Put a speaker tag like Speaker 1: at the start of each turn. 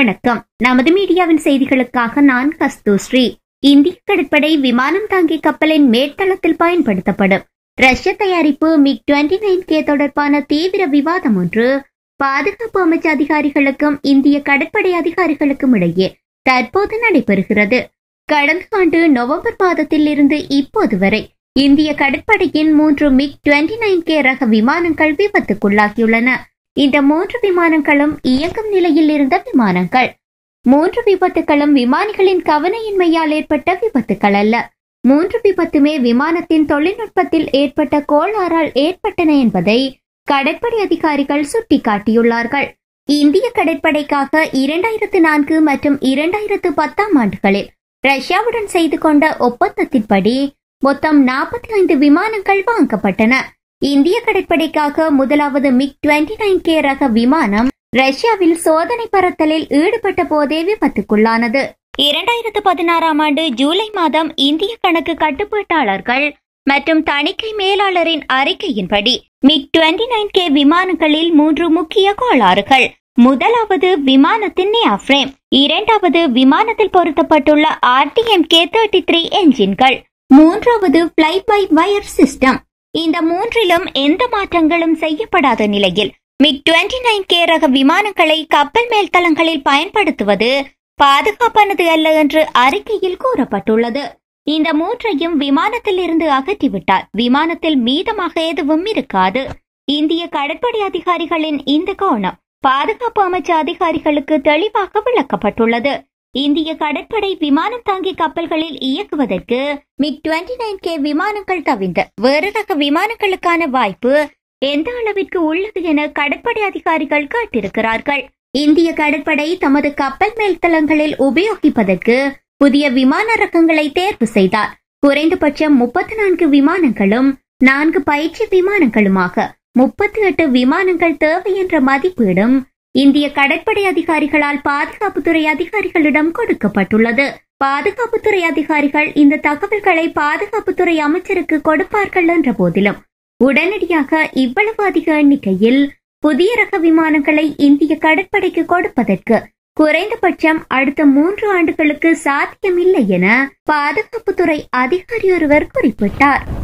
Speaker 1: வணக்கம் நமது மீடியாவின் செய்திகளுக்காக நான் கஸ்தூஸ்ரீ இந்திய கடற்படை விமானம் தாங்கி கப்பலின் மேற்தளத்தில் பயன்படுத்தப்படும் ரஷ்ய தயாரிப்பு மிக் டுவெண்டி நைன் கே தொடர்பான தீவிர விவாதம் ஒன்று பாதுகாப்பு அமைச்சு அதிகாரிகளுக்கும் இந்திய கடற்படை அதிகாரிகளுக்கும் இடையே தற்போது நடைபெறுகிறது கடந்த ஆண்டு நவம்பர் மாதத்தில் இருந்து இப்போது வரை இந்திய கடற்படையின் மூன்று மிக் டுவெண்டி நைன் கே ரக விமானங்கள் விபத்துக்குள்ளாகியுள்ளன இந்த மூன்று விமானங்களும் இயங்கும் நிலையில் இருந்த விமானங்கள் மூன்று விபத்துகளும் விமானிகளின் கவனையின்மையால் ஏற்பட்ட விபத்துகள் அல்ல மூன்று விபத்துமே விமானத்தின் தொழில்நுட்பத்தில் ஏற்பட்ட கோளாறால் ஏற்பட்டன என்பதை கடற்படை அதிகாரிகள் சுட்டிக்காட்டியுள்ளார்கள் இந்திய கடற்படைக்காக இரண்டாயிரத்து நான்கு மற்றும் இரண்டாயிரத்து பத்தாம் ஆண்டுகளில் ரஷ்யாவுடன் செய்து கொண்ட ஒப்பந்தத்தின்படி மொத்தம் நாற்பத்தி ஐந்து விமானங்கள் வாங்கப்பட்டன இந்திய கடற்படைக்காக முதலாவது மிக் டுவெண்டி நைன் கே ரக விமானம் ரஷ்யாவில் சோதனை பறத்தலில் ஈடுபட்ட போதே விபத்துக்குள்ளானது இரண்டாயிரத்து பதினாறாம் ஆண்டு ஜூலை மாதம் இந்திய கணக்கு கட்டுப்பாட்டாளர்கள் மற்றும் தணிக்கை மேலாளரின் அறிக்கையின்படி மிக் டுவெண்டி நைன் கே விமானங்களில் மூன்று முக்கிய கோளாறுகள் முதலாவது விமானத்தின் நியாஃப்ரேம் இரண்டாவது விமானத்தில் பொருத்தப்பட்டுள்ள ஆர்டிஎம் கே தேர்ட்டி த்ரீ என்ஜின்கள் மூன்றாவது பிளை பை வயர் சிஸ்டம் இந்த மூன்றிலும் எந்த மாற்றங்களும் செய்யப்படாத நிலையில் மிக் டுவெண்டி நைன் கே ரக விமானங்களை கப்பல் மேல்தளங்களில் பயன்படுத்துவது பாதுகாப்பானது அல்ல என்று அறிக்கையில் கூறப்பட்டுள்ளது இந்த மூன்றையும் விமானத்தில் இருந்து அகற்றிவிட்டால் விமானத்தில் மீதமாக எதுவும் இருக்காது இந்திய கடற்படை அதிகாரிகளின் இந்த கோணம் பாதுகாப்பு அமைச்சு அதிகாரிகளுக்கு தெளிவாக விளக்கப்பட்டுள்ளது இந்திய கடற்படை விமானம் தாங்கி கப்பல்களில் இயக்குவதற்கு மிக் டுவெண்டி நைன் கே விமானங்கள் தவிர்ந்த வேறு ரக விமானங்களுக்கான வாய்ப்பு எந்த அளவிற்கு உள்ளது என கடற்படை அதிகாரிகள் கேட்டிருக்கிறார்கள் இந்திய கடற்படை தமது கப்பல் மேல்தளங்களில் உபயோகிப்பதற்கு புதிய விமான ரகங்களை தேர்வு செய்தார் குறைந்தபட்சம் முப்பத்தி நான்கு விமானங்களும் நான்கு பயிற்சி விமானங்களுமாக முப்பத்தி எட்டு விமானங்கள் தேவை என்ற மதிப்பீடும் இந்திய கடற்படை அதிகாரிகளால் பாதுகாப்புத்துறை அதிகாரிகளிடம் கொடுக்கப்பட்டுள்ளது பாதுகாப்புத்துறை அதிகாரிகள் இந்த தகவல்களை பாதுகாப்புத்துறை அமைச்சருக்கு கொடுப்பார்கள் என்ற போதிலும் உடனடியாக இவ்வளவு அதிக எண்ணிக்கையில் புதிய ரக விமானங்களை இந்திய கடற்படைக்கு கொடுப்பதற்கு குறைந்தபட்சம் அடுத்த மூன்று ஆண்டுகளுக்கு சாத்தியமில்லை என பாதுகாப்புத்துறை அதிகாரி ஒருவர் குறிப்பிட்டார்